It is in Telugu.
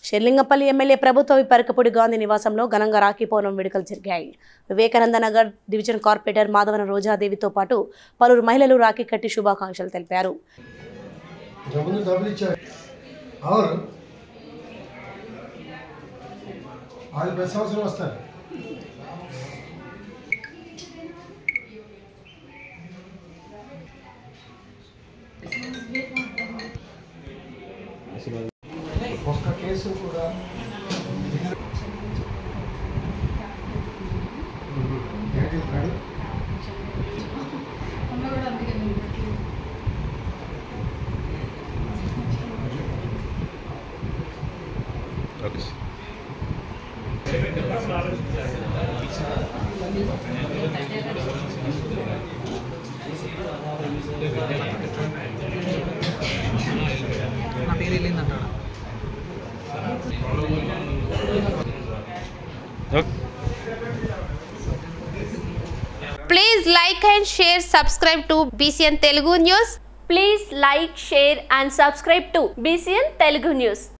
షెర్లింగపల్లి ఎమ్మెల్యే ప్రభుత్వ విపరకపూడి గాంధీ నివాసంలో ఘనంగా రాఖీ పౌర్ణమి వేడుకలు జరిగాయి వివేకానంద నగర్ డివిజన్ కార్పొరేటర్ మాధవన రోజాదేవితో పాటు పలువురు మహిళలు రాఖీ కట్టి శుభాకాంక్షలు తెలిపారు డబ్బులు డబ్బులు ఇచ్చారు అవును వాళ్ళు ప్రతి సంవత్సరం వస్తారు ఒక్క కేసు కూడా ఏంటి కాదు? ఓకే సార్ నా పేరు వెళ్ళిందంటాడు okay Please like and share, subscribe to BCN Telugu News. Please like, share and subscribe to BCN Telugu News.